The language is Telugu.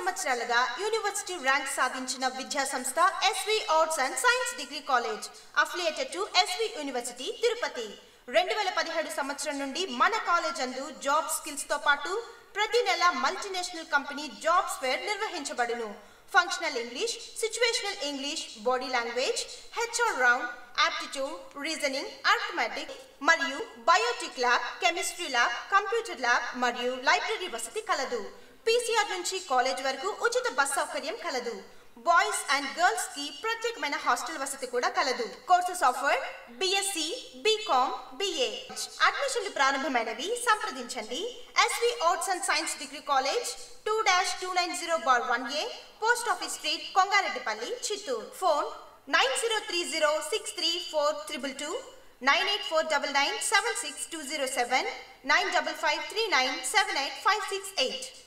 సంవత్సరాలుగా యూనివర్సిటీ ర్యాంక్ సాధించిన విద్యా సంస్థ S V arts and science degree college affiliated to S V university Tirupati రెండు వేల పదిహేడు సంవత్సరం నుండి మన కాలేజ్ అందు జాబ్ స్కిల్స్ తో పాటు ప్రతి నెల మల్టీనేషనల్ కంపెనీ జాబ్స్ ఫేర్ నిర్వహించబడును functional English situational English body language HR round aptitude reasoning arithmetic మరియు biotic lab chemistry lab computer lab మరియు లైబ్రరీ వసతి కలదు పీసీఆర్ నుంచి కాలేజ్ వరకు ఉచిత బస్ సౌకర్యం కలదు బాయ్స్ అండ్ గర్ల్స్ కి ప్రత్యేకమైన హాస్టల్ వసతి కూడా కలదు courses offer BSc BCom BA అడ్మిషన్లు ప్రారంభమైనవి సంప్రదించండి S V arts and science degree college two dash two nine zero bar one A post office street Kongareddipalli Chittoor phone nine zero three zero six three four triple two nine eight four double nine seven six two zero seven nine double five three nine seven eight five six eight